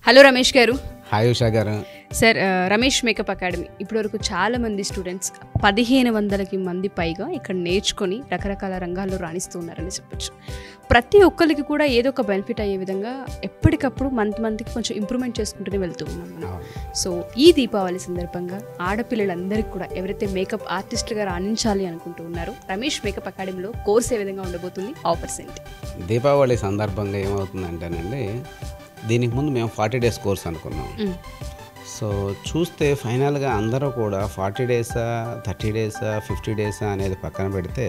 Hello Ramesh గారు hi Usha గారు sir ఆ, రమేష్ మేకప్ అకాడమీ ఇప్పటివరకు చాలా మంది స్టూడెంట్స్ పదిహేను వందలకి మంది పైగా ఇక్కడ నేర్చుకొని రకరకాల రంగాల్లో రాణిస్తూ ఉన్నారని చెప్పొచ్చు ప్రతి ఒక్కరికి కూడా ఏదో ఒక బెనిఫిట్ అయ్యే విధంగా ఎప్పటికప్పుడు మంత్ మంత్కి కొంచెం ఇంప్రూవ్మెంట్ చేసుకుంటూనే వెళ్తూ ఉన్నాం మనం సో ఈ దీపావళి సందర్భంగా ఆడపిల్లలందరికీ కూడా ఎవరైతే మేకప్ ఆర్టిస్ట్గా రాణించాలి అనుకుంటూ ఉన్నారో రమేష్ మేకప్ అకాడమీలో కోర్స్ ఏ విధంగా ఉండబోతుంది ఆఫర్స్ ఏంటి దీపావళి సందర్భంగా ఏమవుతుందంటేనండి దీనికి ముందు మేము ఫార్టీ డేస్ కోర్స్ అనుకున్నాం మ్మ్. సో చూస్తే ఫైనల్గా అందరూ కూడా ఫార్టీ డేసా థర్టీ డేసా ఫిఫ్టీ డేసా అనేది పక్కన పెడితే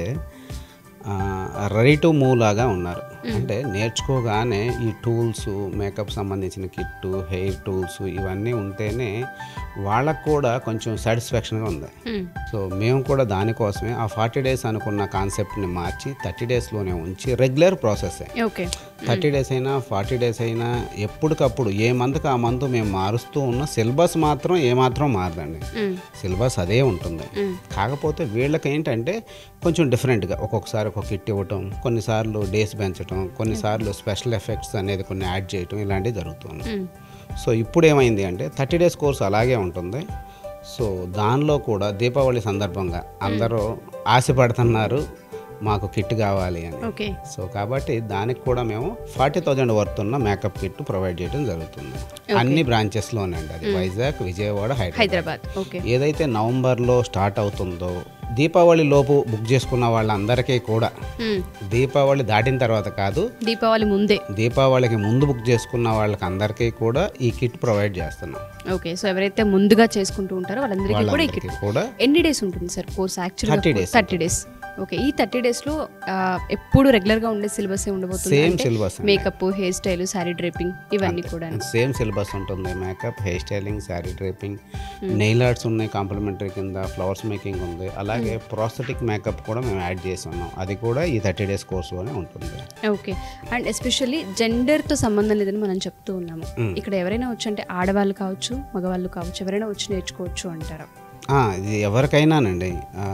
రెడీ టు మూవ్ లాగా ఉన్నారు అంటే నేర్చుకోగానే ఈ టూల్స్ మేకప్ సంబంధించిన కిట్టు హెయిర్ టూల్స్ ఇవన్నీ ఉంటేనే వాళ్ళకు కూడా కొంచెం సాటిస్ఫాక్షన్గా ఉంది మ్మ్. సో మేము కూడా దానికోసమే ఆ ఫార్టీ డేస్ అనుకున్న కాన్సెప్ట్ని మార్చి థర్టీ డేస్లోనే ఉంచి regular process okay thirty days అయినా ఫార్టీ డేస్ అయినా ఎప్పటికప్పుడు ఏ మంత్కి ఆ మంత్ మేము మారుస్తూ ఉన్న సిలబస్ మాత్రం ఏమాత్రం మారదండి మ్మ్. సిలబస్ అదే ఉంటుంది మ్మ్. కాకపోతే వీళ్ళకి ఏంటంటే కొంచెం డిఫరెంట్గా ఒక్కొక్కసారి ఒక కిట్ ఇవ్వటం కొన్నిసార్లు డేస్ పెంచడం కొన్నిసార్లు స్పెషల్ ఎఫెక్ట్స్ అనేది కొన్ని యాడ్ చేయటం ఇలాంటివి జరుగుతుంది మ్మ్. సో ఇప్పుడు ఏమైంది అంటే థర్టీ డేస్ కోర్స్ అలాగే ఉంటుంది సో దానిలో కూడా దీపావళి సందర్భంగా అందరూ ఆశపడుతున్నారు మాకు కిట్ కావాలి అని ఓకే సో కాబట్టి దానికి కూడా మేము ఫార్టీ థౌజండ్ వర్త్ ఉన్న మేకప్ కిట్ ప్రొవైడ్ చేయడం జరుగుతుంది అన్ని బ్రాంచెస్లోనండి అది వైజాగ్ విజయవాడ హైదరాబాద్ హైదరాబాద్ ఓకే ఏదైతే నవంబర్లో స్టార్ట్ అవుతుందో దీపావళి లోపు బుక్ చేసుకున్న వాళ్ళందరికీ కూడా మ్మ్. దీపావళి దాటిన తర్వాత కాదు దీపావళి ముందే దీపావళికి ముందు బుక్ చేసుకున్న వాళ్ళకి అందరికీ కూడా ఈ కిట్ ప్రొవైడ్ చేస్తున్నాం ఓకే సో ఎవరైతే ముందుగా చేసుకుంటూ ఉంటారో వాళ్ళందరికీ కూడా ఈ వాళ్ళందరికీ కిట్ కూడా ఎన్ని డేస్ ఉంటుంది sir course actual 30 days thirty days okay ఈ థర్టీ డేస్లో ఎప్పుడు రెగ్యులర్గా ఉండే సిలబస్ ఉండబోతుంది సేమ్ అంటే syllabus makeup hair style sari draping ఇవన్నీ కూడా సేమ్ సిలబస్ ఉంటుంది makeup hair styling sari draping nail arts ఉన్నాయి కాంప్లిమెంటరీ కింద ఫ్లవర్స్ మేకింగ్ ఉంది అలాగే ప్రాస్థెటిక్ మేకప్ కూడా మేము యాడ్ చేసి ఉన్నాం అది కూడా ఈ థర్టీ డేస్ కోర్సులోనే ఉంటుంది ఓకే అండ్ ఎస్పెషల్లీ జెండర్తో సంబంధం లేదని మనం చెప్తూ ఉన్నాము ఇక్కడ ఎవరైనా వచ్చి అంటే ఆడవాళ్ళు కావచ్చు మగవాళ్ళు కావచ్చు ఎవరైనా వచ్చి నేర్చుకోవచ్చు అంటారా ఆ, ఇది ఎవరికైనానండి ఆ,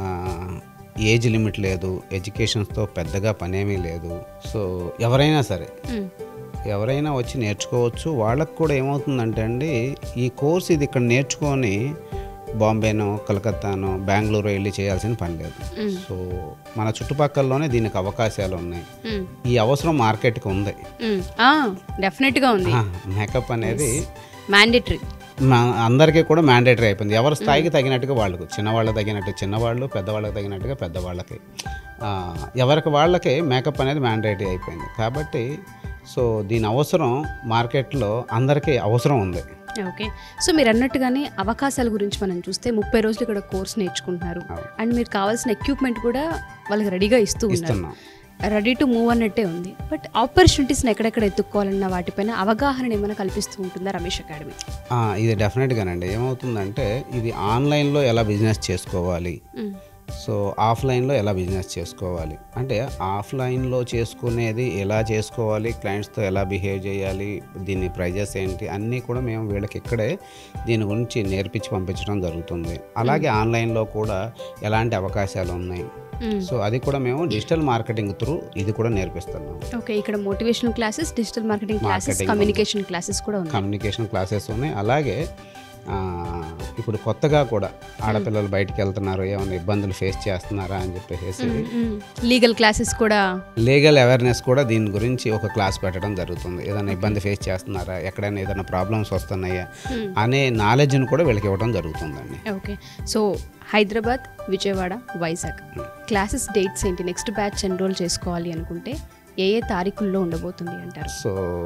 ఏజ్ లిమిట్ లేదు ఎడ్యుకేషన్స్తో పెద్దగా పనేమీ లేదు సో ఎవరైనా సరే మ్మ్. ఎవరైనా వచ్చి నేర్చుకోవచ్చు వాళ్ళకు కూడా ఏమవుతుందంటే అండి ఈ కోర్స్ ఇది ఇక్కడ నేర్చుకొని బాంబేనో కలకత్తానో బెంగళూరు వెళ్ళి చేయాల్సిన పని లేదు మ్మ్. సో మన చుట్టుపక్కలలోనే దీనికి అవకాశాలు ఉన్నాయి మ్మ్. ఈ అవసరం మార్కెట్కి ఉంది మ్మ్. ఆ, డెఫినెట్గా ఉంది మేకప్ అనేది మ్యాండేటరీ మా అందరికీ కూడా మ్యాండేటరీ అయిపోయింది ఎవరి స్థాయికి తగినట్టుగా వాళ్ళకు చిన్నవాళ్ళకి తగినట్టు చిన్నవాళ్ళు పెద్దవాళ్ళకి తగినట్టుగా పెద్దవాళ్ళకి ఆ, ఎవరికి వాళ్ళకి మేకప్ అనేది మ్యాండేటరీ అయిపోయింది కాబట్టి సో దీని అవసరం మార్కెట్లో అందరికీ అవసరం ఉంది ఓకే సో మీరు అన్నట్టుగానే అవకాశాల గురించి మనం చూస్తే ముప్పై రోజులు ఇక్కడ కోర్స్ నేర్చుకుంటున్నారు అవును. అండ్ మీరు కావాల్సిన ఎక్విప్మెంట్ కూడా వాళ్ళకి రెడీగా ఇస్తూ ఉన్నారు ఇస్తున్నాం రెడీ టు మూవ్ అన్నట్టే ఉంది బట్ ఆపర్చునిటీస్ని ఎక్కడెక్కడ ఎత్తుక్కోవాలన్న వాటిపైన అవగాహన ఏమైనా కల్పిస్తూ ఉంటుందా రమేష్ అకాడమీ ఆ, ఇది డెఫినెట్గానండి ఏమవుతుందంటే ఇది ఆన్లైన్లో ఎలా బిజినెస్ చేసుకోవాలి సో ఆఫ్లైన్లో ఎలా బిజినెస్ చేసుకోవాలి అంటే ఆఫ్లైన్లో చేసుకునేది ఎలా చేసుకోవాలి క్లయింట్స్తో ఎలా బిహేవ్ చేయాలి దీని ప్రైజెస్ ఏంటి అన్నీ కూడా మేము వీళ్ళకి ఇక్కడే దీని గురించి నేర్పించి పంపించడం జరుగుతుంది అలాగే ఆన్లైన్లో కూడా ఎలాంటి అవకాశాలు ఉన్నాయి సో అది కూడా మేము డిజిటల్ మార్కెటింగ్ త్రూ ఇది కూడా నేర్పిస్తున్నాం ఓకే ఇక్కడ motivational classes digital marketing classes Marketing communication classes కూడా ఉన్నాయి కమ్యూనికేషన్ క్లాసెస్ ఉన్నాయి అలాగే ఆ, ఇప్పుడు కొత్తగా కూడా ఆడపిల్లలు బయటికి వెళ్తున్నారు ఏమైనా ఇబ్బందులు ఫేస్ చేస్తున్నారా అని చెప్పేసి లీగల్ క్లాసెస్ కూడా లీగల్ అవేర్నెస్ కూడా దీని గురించి ఒక క్లాస్ పెట్టడం జరుగుతుంది ఏదైనా ఇబ్బంది ఫేస్ చేస్తున్నారా ఎక్కడైనా ఏదైనా ప్రాబ్లమ్స్ వస్తున్నాయా అనే నాలెడ్జ్ని కూడా వీళ్ళకి ఇవ్వడం జరుగుతుందండి okay so Hyderabad Vijayawada Vizag classes dates ఏంటి నెక్స్ట్ బ్యాచ్ ఎన్రోల్ చేసుకోవాలి అనుకుంటే ఏ ఏ తారీఖుల్లో ఉండబోతుంది అంటారు సో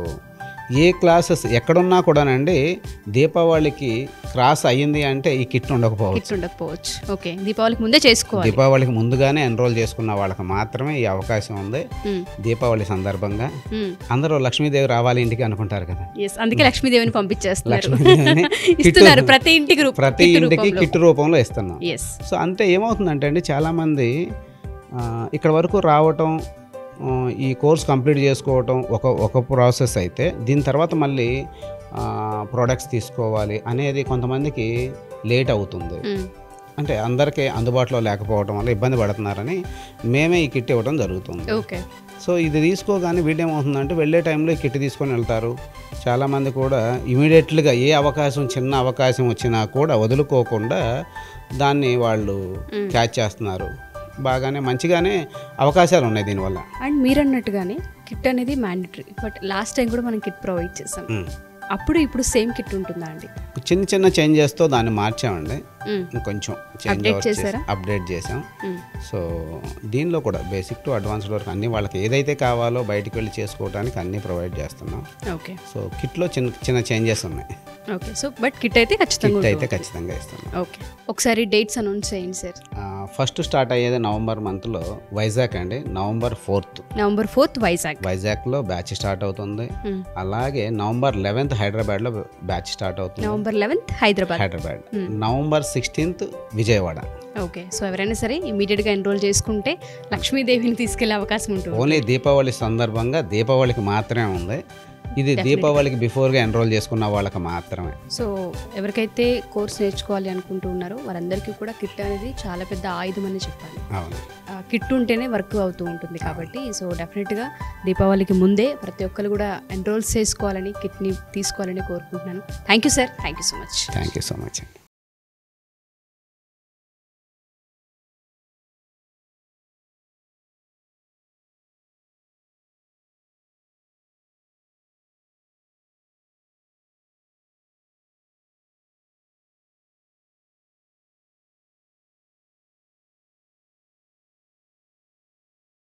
ఏ క్లాసెస్ ఎక్కడున్నా కూడానండి దీపావళికి క్రాస్ అయ్యింది అంటే ఈ కిట్ ఉండకపోవచ్చు కిట్స్ ఉండకపోవచ్చు ఓకే దీపావళికి ముందే చేసుకోవాలి దీపావళికి ముందుగానే ఎన్రోల్ చేసుకున్న వాళ్ళకి మాత్రమే ఈ అవకాశం ఉంది మ్మ్. దీపావళి సందర్భంగా మ్మ్. అందరూ లక్ష్మీదేవి రావాలి ఇంటికి అనుకుంటారు కదా ఎస్ అందుకే లక్ష్మీదేవిని పంపించేస్తున్నారు లక్ష్మీదేవిని ఇస్తున్నారు ప్రతి ఇంటికి రూ- ప్రతి కిట్ ఇంటికి రూపంలో. కిట్ రూపంలో ఇస్తున్నాం ఎస్ సో అంటే ఏమవుతుందంటే అండి చాలామంది ఆ, ఇక్కడ వరకు రావటం ఆ, ఈ కోర్స్ కంప్లీట్ చేసుకోవటం ఒక ఒక ప్రాసెస్ అయితే దీని తర్వాత మళ్ళీ ప్రోడక్ట్స్ తీసుకోవాలి అనేది కొంతమందికి లేట్ అవుతుంది అంటే అందరికీ అందుబాటులో లేకపోవడం వల్ల ఇబ్బంది పడుతున్నారని మేమే ఈ కిట్ ఇవ్వడం జరుగుతుంది ఓకే సో ఇది తీసుకోగానే వీడేమవుతుందంటే వెళ్ళే టైంలో ఈ కిట్ తీసుకొని వెళ్తారు చాలామంది కూడా ఇమీడియట్లీగా ఏ అవకాశం చిన్న అవకాశం వచ్చినా కూడా వదులుకోకుండా దాన్ని వాళ్ళు క్యాచ్ చేస్తున్నారు బాగానే మంచిగానే అవకాశాలు ఉన్నాయి దీనివల్ల అండ్ మీరు అన్నట్టుగానే కిట్ అనేది మ్యాండటరీ బట్ లాస్ట్ టైం కూడా మనం కిట్ ప్రొవైడ్ చేసాం మ్మ్. అప్పుడు ఇప్పుడు సేమ్ కిట్ ఉంటుందా అండి చిన్న చిన్న చేంజెస్తో దాన్ని మార్చామండి మ్మ్. ఇంకొంచెం చేంజ్ Update చేశారా? అప్డేట్ చేసాం మ్మ్. సో దీనిలో కూడా బేసిక్ టు అడ్వాన్స్డ్ వరకు అన్ని వాళ్ళకి ఏదైతే కావాలో బయటికి వెళ్ళి చేసుకోవడానికి అన్నీ ప్రొవైడ్ చేస్తున్నాం ఓకే సో కిట్లో చిన్న చిన్న చేంజెస్ ఉన్నాయి ఓకే సో బట్ కిట్ అయితే ఖచ్చితంగా కిట్ అయితే ఉంటుంది. ఖచ్చితంగా ఇస్తున్నాం ఓకే ఒకసారి డేట్స్ అనౌన్స్ చేయండి సార్ ఫస్ట్ స్టార్ట్ అయ్యేది నవంబర్ మంత్లో వైజాగ్ అండి November fourth November fourth Vizag వైజాగ్లో బ్యాచ్ స్టార్ట్ అవుతుంది మ్మ్. అలాగే నవంబర్ లెవెన్త్ హైదరాబాద్లో బ్యాచ్ స్టార్ట్ అవుతుంది November eleventh Hyderabad Hyderabad November sixteenth Vijayawada okay so ఎవరైనా సరే ఇమీడియట్గా ఎన్రోల్ చేసుకుంటే లక్ష్మీదేవిని తీసుకెళ్లే అవకాశం ఉంటుంది ఓన్లీ దీపావళి సందర్భంగా దీపావళికి మాత్రమే ఉంది ఇది దీపావళికి బిఫోర్గా ఎన్రోల్ చేసుకున్న వాళ్ళకి మాత్రమే సో ఎవరికైతే కోర్స్ నేర్చుకోవాలి అనుకుంటూ ఉన్నారో వారందరికీ కూడా కిట్ అనేది చాలా పెద్ద ఆయుధం అని చెప్పాలి అవును ఆ, కిట్ ఉంటేనే వర్క్ అవుతూ ఉంటుంది కాబట్టి సో డెఫినెట్గా దీపావళికి ముందే ప్రతి ఒక్కరు కూడా ఎన్రోల్ చేసుకోవాలని కిట్ని తీసుకోవాలని కోరుకుంటున్నాను thank you sir thank you so much thank you so much అండి